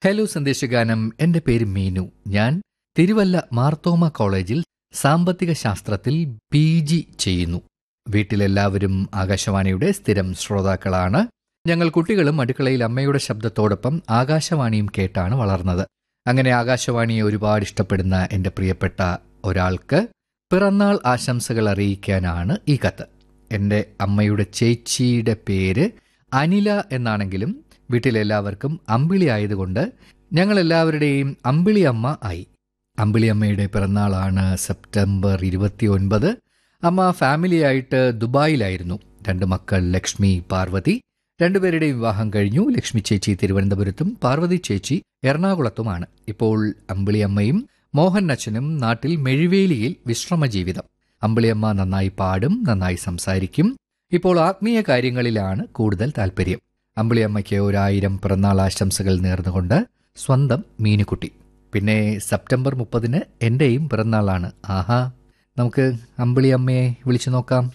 hello സന്ദേശഗാനം എൻ്റെ പേര് മീനു ഞാൻ തിരുവല്ല മാർത്തോമ കോളേജിൽ സാമ്പത്തിക ശാസ്ത്രത്തിൽ പി ജി ചെയ്യുന്നു വീട്ടിലെല്ലാവരും ആകാശവാണിയുടെ സ്ഥിരം ശ്രോതാക്കളാണ് ഞങ്ങൾ കുട്ടികളും അടുക്കളയിൽ അമ്മയുടെ ശബ്ദത്തോടൊപ്പം ആകാശവാണിയും കേട്ടാണ് വളർന്നത് അങ്ങനെ ആകാശവാണിയെ ഒരുപാട് ഇഷ്ടപ്പെടുന്ന എൻ്റെ പ്രിയപ്പെട്ട ഒരാൾക്ക് പിറന്നാൾ ആശംസകൾ അറിയിക്കാനാണ് ഈ കത്ത് എൻ്റെ അമ്മയുടെ ചേച്ചിയുടെ പേര് അനില എന്നാണെങ്കിലും വീട്ടിലെല്ലാവർക്കും അമ്പിളി ആയതുകൊണ്ട് ഞങ്ങളെല്ലാവരുടെയും അമ്പിളി അമ്മ ആയി അമ്പിളി അമ്മയുടെ പിറന്നാളാണ് സെപ്റ്റംബർ ഇരുപത്തി ഒൻപത് അമ്മ ഫാമിലിയായിട്ട് ദുബായിലായിരുന്നു രണ്ട് മക്കൾ ലക്ഷ്മി പാർവതി രണ്ടുപേരുടെയും വിവാഹം കഴിഞ്ഞു ലക്ഷ്മി ചേച്ചി തിരുവനന്തപുരത്തും പാർവതി ചേച്ചി എറണാകുളത്തുമാണ് ഇപ്പോൾ അമ്പിളിയമ്മയും മോഹൻ അച്ഛനും നാട്ടിൽ മെഴുവേലിയിൽ വിശ്രമ ജീവിതം അമ്പിളിയമ്മ നന്നായി പാടും നന്നായി സംസാരിക്കും ഇപ്പോൾ ആത്മീയ കാര്യങ്ങളിലാണ് കൂടുതൽ താല്പര്യം അമ്പിളിയമ്മയ്ക്ക് ഒരായിരം പിറന്നാൾ ആശംസകൾ നേർന്നുകൊണ്ട് സ്വന്തം മീനുകുട്ടി പിന്നെ സെപ്റ്റംബർ മുപ്പതിന് എന്റെയും പിറന്നാളാണ് ആഹാ നമുക്ക് അമ്പിളിയമ്മയെ വിളിച്ചു നോക്കാം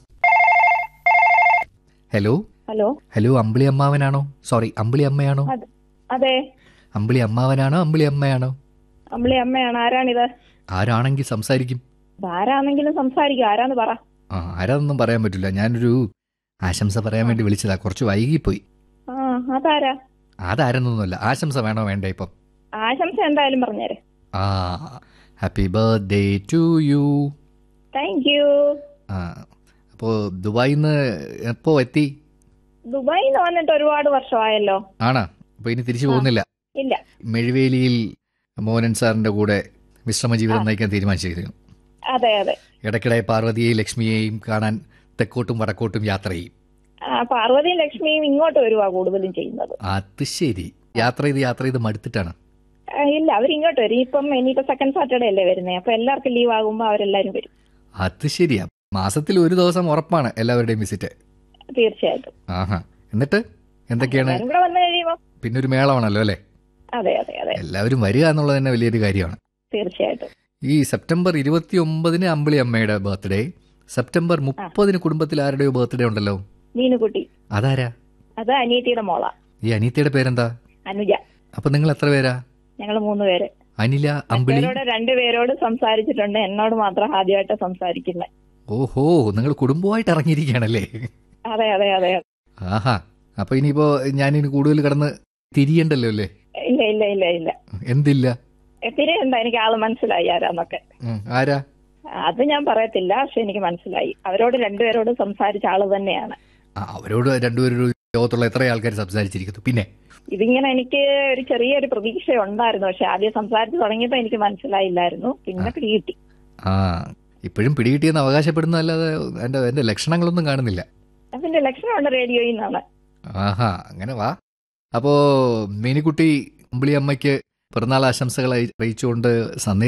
ഹലോ ഹലോ ഹലോ അമ്പിളി അമ്മാവനാണോ സോറി അമ്പിളി അമ്മയാണോ അത് അതെ അമ്പിളി അമ്മാവനാണോ അമ്പിളി അമ്മയാണോ അമ്പിളി അമ്മയാണ് ആരാണിത് ആരാണെങ്കിൽ സംസാരിക്കും ആരാണെങ്കിലും സംസാരിക്കും ആരാന്ന് പറ ആ ആരാന്നൊന്നും പറയാൻ പറ്റില്ല ഞാനൊരു ആശംസ പറയാൻ വേണ്ടി വിളിച്ചതാ കുറച്ച് വൈകിപ്പോയി ആ അതാരാ അതാരെന്നൊന്നുമല്ല ആശംസ വേണോ വേണ്ട ഇപ്പം ആശംസ എന്തായാലും പറഞ്ഞേരെ ആ happy birthday to you thank you ആ അപ്പോൾ ദുബായിൽ നിന്ന് എപ്പോ എത്തി ദുബായിൽ നിന്ന് വന്നിട്ട് ഒരുപാട് വർഷമായല്ലോ ആണാ അപ്പോൾ ഇനി തിരിച്ചു പോകുന്നില്ല ഇല്ല മെഴുവേലിയിൽ മോഹനൻ സാറിന്റെ കൂടെ വിശ്രമ ജീവിതം നയിക്കാൻ തീരുമാനിച്ചിരിക്കുന്നു അതെ അതെ ഇടയ്ക്കിടെ പാർവതിയെയും ലക്ഷ്മിയെയും കാണാൻ തെക്കോട്ടും വടക്കോട്ടും യാത്ര ചെയ്യും ആ, പാർവതിയും ലക്ഷ്മിയും ഇങ്ങോട്ട് വരുവാ കൂടുതലും ചെയ്യുന്നത് അത് ശരി യാത്ര ചെയ്ത് യാത്ര ചെയ്ത് മടുത്തിട്ടാണ് ആ, ഇല്ല അവരിങ്ങോട്ട് വരും ഇപ്പം ഇനിയിപ്പോ സെക്കൻഡ് സാറ്റർഡേ അല്ലേ വരുന്നത് അപ്പൊ എല്ലാവർക്കും ലീവ് ആകുമ്പോ അവരെല്ലാരും വരും അത് ശരിയാ മാസത്തിൽ ഒരു ദിവസം ഉറപ്പാണ് എല്ലാവരുടെയും വിസിറ്റ് തീർച്ചയായിട്ടും ആഹാ എന്നിട്ട് എന്തൊക്കെയാണ് എല്ലാരും കൂടെ വന്നു കഴിയുമ്പോ പിന്നെ ഒരു മേളമാണല്ലോ അല്ലേ അതെ അതെ അതെ എല്ലാവരും വരിക എന്നുള്ളത് തന്നെ വലിയൊരു കാര്യമാണ് തീർച്ചയായിട്ടും ഈ സെപ്റ്റംബർ ഇരുപത്തി ഒമ്പതിന് അമ്പിളി അമ്മയുടെ ബർത്ത്ഡേ സെപ്റ്റംബർ മുപ്പതിന് കുടുംബത്തിൽ ആരുടെയോ ബർത്ത്ഡേ ഉണ്ടല്ലോ മീനുകുട്ടി അതാരാ അത് അനിയത്തിയുടെ മോളാ ഈ അനീത്തയുടെ പേരെന്താ അനുജ അപ്പൊ നിങ്ങൾ എത്ര പേരാ ഞങ്ങൾ മൂന്ന് പേര് അനില അമ്പിളി മറ്റവരോട് രണ്ടുപേരോട് സംസാരിച്ചിട്ടുണ്ട് എന്നോട് മാത്രം ആദ്യമായിട്ട് സംസാരിക്കുന്നത് ഓഹോ നിങ്ങൾ കുടുംബമായിട്ട് ഇറങ്ങിയിരിക്കുകയാണല്ലേ അതെ അതെ അതെ ആഹാ അപ്പൊ ഇനിയിപ്പോ ഞാനിനി കൂടുതൽ കടന്ന് തിരിയണ്ടല്ലോ അല്ലേ ഇല്ല ഇല്ല ഇല്ല ഇല്ല എന്തില്ല തിരിയുണ്ട എനിക്ക് ആള് മനസ്സിലായി ആരാന്നൊക്കെ ഉം, ആരാ അത് ഞാൻ പറയത്തില്ല പക്ഷെ എനിക്ക് മനസ്സിലായി അവരോട് രണ്ടുപേരോട് സംസാരിച്ച ആള് തന്നെയാണ് ആ, അവരോട് രണ്ടുപേരും ലോകത്തുള്ള എത്ര ആൾക്കാർ സംസാരിച്ചിരിക്കുന്നു പിന്നെ ഇതിങ്ങനെ എനിക്ക് ഒരു ചെറിയൊരു പ്രതീക്ഷ ഉണ്ടായിരുന്നു പക്ഷെ ആദ്യം സംസാരിച്ച് തുടങ്ങിയപ്പോ എനിക്ക് മനസ്സിലായില്ലായിരുന്നു പിന്നെ പിടികിട്ടി ആ ഇപ്പോഴും പിടികിട്ടിയെന്ന് അവകാശപ്പെടുന്നതല്ലാതെ എന്റെ എന്റെ ലക്ഷണങ്ങളൊന്നും കാണുന്നില്ല അതിന്റെ ലക്ഷണമുണ്ട് റേഡിയോയിൽ നിന്നാണ് ആഹാ അങ്ങനെ വാ അപ്പോ മീനിക്കുട്ടി അമ്പിളി അമ്മയ്ക്ക് പിറന്നാൾ ആശംസകൾ അറിയിച്ചുകൊണ്ട് സന്ദേശം